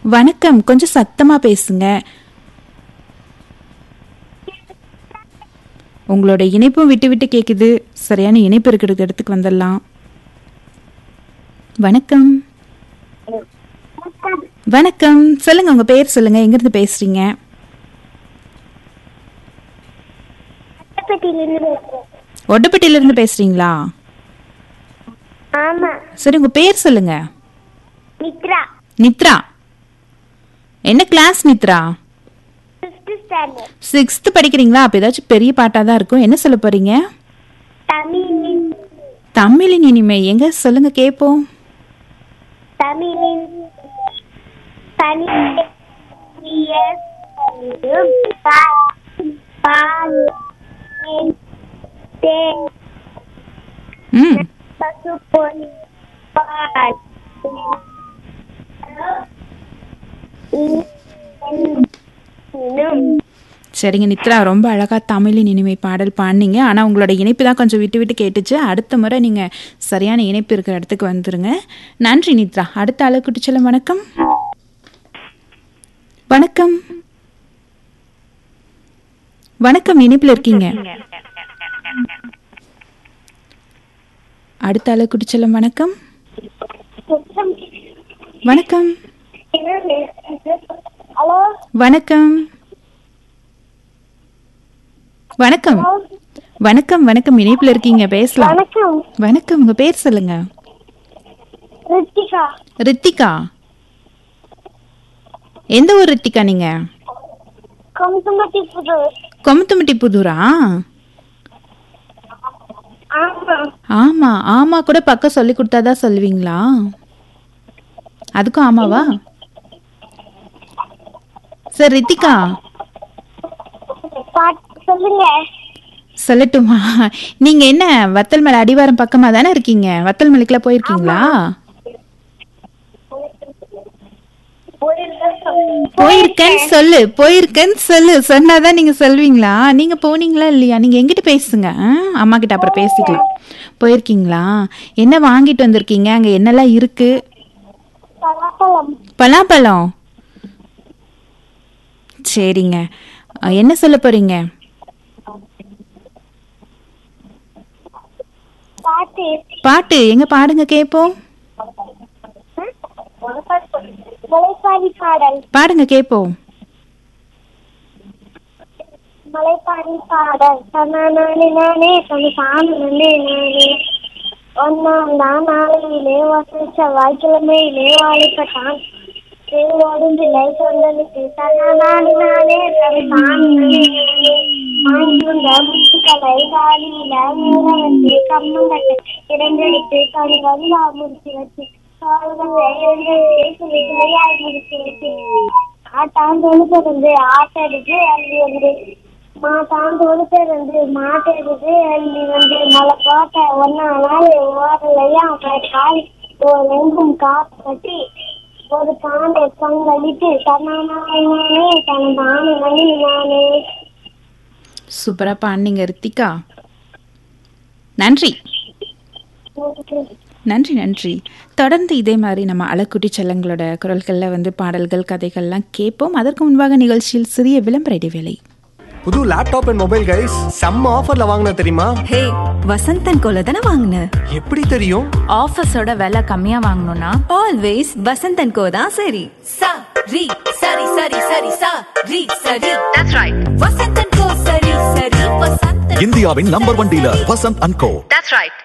வணக்கம் கொஞ்சம் சத்தமா பேசுங்க உங்களோட இணைப்பும் விட்டு விட்டு கேக்குது சரியான இணைப்பு இருக்கிற இடத்துக்கு வந்துடலாம் வணக்கம் வணக்கம் சொல்லுங்க உங்க பேர் சொல்லுங்க எங்க இருந்து பேசுறீங்க ஒட்டப்பட்டியில இருந்து பேசுறீங்களா ஆமா சரி உங்க பேர் சொல்லுங்க மித்ரா நித்ரா என்ன class Nithra fifth standard sixth படிக்கிறீங்களா அப்ப ஏதாச்சும் பெரிய பாட்டா தான் இருக்கும் என்ன சொல்ல போறீங்க தமிழின் தமிழின் இனிமை எங்க சொல்லுங்க கேப்போம் தமிழின் தனிய பால் தேன் ம் பசுப்பொன் பால் இன்னும் சரிங்க நித்ரா ரொம்ப அழகா தமிழின் இனிமை பாடல் பாடினீங்க ஆனா உங்களோட இணைப்பு தான் கொஞ்சம் விட்டு விட்டு கேட்டுச்சு அடுத்த முறை நீங்க சரியான இணைப்பு இருக்கிற இடத்துக்கு வந்துருங்க நன்றி நித்ரா அடுத்த ஆளு செல்லம் வணக்கம் வணக்கம் வணக்கம் இணைப்புல இருக்கீங்க அடுத்த ஆளு செல்லம் வணக்கம் வணக்கம் ஹலோ வணக்கம் வணக்கம் வணக்கம் வணக்கம் இணைப்புல இருக்கீங்க பேசலாம் வணக்கம் வணக்கம் உங்க பேர் சொல்லுங்க ரித்திகா ரித்திகா எந்த ஊர் ரித்திகா நீங்க கொம்புமட்டி புது கொமத்துமட்டி புதூரா ஆமா ஆமா ஆமா கூட பக்கம் சொல்லி கொடுத்தாதான் சொல்லுவீங்களா அதுக்கும் ஆமாவா சரி ரித்திகா பாட்டு சொல்லுங்க சொல்லட்டுமா நீங்க என்ன வத்தல் மலை அடிவாரம் பக்கமா தானே இருக்கீங்க வத்தல் மலைக்குலாம் போயிருக்கீங்களா போயிருக்கேன்னு சொல்லு போயிருக்கேன்னு சொல்லு சொன்னாதான் நீங்க சொல்வீங்களா நீங்க போனீங்களா இல்லையா நீங்க எங்கிட்ட பேசுங்க ஆ? அம்மா கிட்ட அப்புறம் பேசிக்கலாம் போயிருக்கீங்களா என்ன வாங்கிட்டு வந்திருக்கீங்க அங்க என்னெல்லாம் இருக்கு பலாப்பழம் பலாப்பழம் சரிங்க அ, என்ன சொல்ல போறீங்க பாட்டு பாட்டு எங்க பாடுங்க கேப்போம் மலைப்பாடி பாடல் பாடுங்க கேப்போம் மலைப்பாடி பாடல் நானே நானே தனி சாமி நானே நானே ஒன்னாம் தான் நாளையிலே வசதி செவ்வாய்க்கிழமையிலே வாழைப்பட்டான் தேவோடும் பிள்ளை சொந்தனுக்கு தன்னானே நானே தனி சாமி நானே நானே வாங்கியுண்ட முத்துக்களை காலியில மீற வச்சு கம்மம் கட்டு இரண்டெடுத்து கனி வல்லா முடிச்சு வச்சு கால்களை எழுதி விளையாடி முடிச்சு வச்சு ஆட்டாந்தோடு பிறந்து ஆட்டடிச்சு அள்ளி வந்து மாட்டாந்தோடு பிறந்து மாட்டெடுத்து அள்ளி வந்து மலை கோட்டை ஒன்னா நாள் ஓரலையா காலி ஒரு எங்கும் காப்பு கட்டி ஒரு காண்டை பங்களிட்டு தன்னானே தன் தானே நானே சூப்பரா பாடுனீங்க ரித்திகா நன்றி நன்றி நன்றி தொடர்ந்து இதே மாதிரி நம்ம அழக்குட்டி செல்லங்களோட குரல்களில் வந்து பாடல்கள் கதைகள்லாம் கேட்போம் அதற்கு முன்பாக நிகழ்ச்சியில் சிறிய விளம்பர இடைவேளை புது லேப்டாப் அண்ட் மொபைல் கைஸ் செம்ம ஆஃபர்ல வாங்கின தெரியுமா ஹே வசந்தன் கோல தானே வாங்கின எப்படி தெரியும் ஆஃபீஸோட விலை கம்மியா வாங்கணும்னா ஆல்வேஸ் வசந்தன் கோ தான் சரி sa ri sari sari sari sa ri sari that's right vasantan ko sari sari vasantan இந்தியாவின் number one dealer Vasanth and co that's right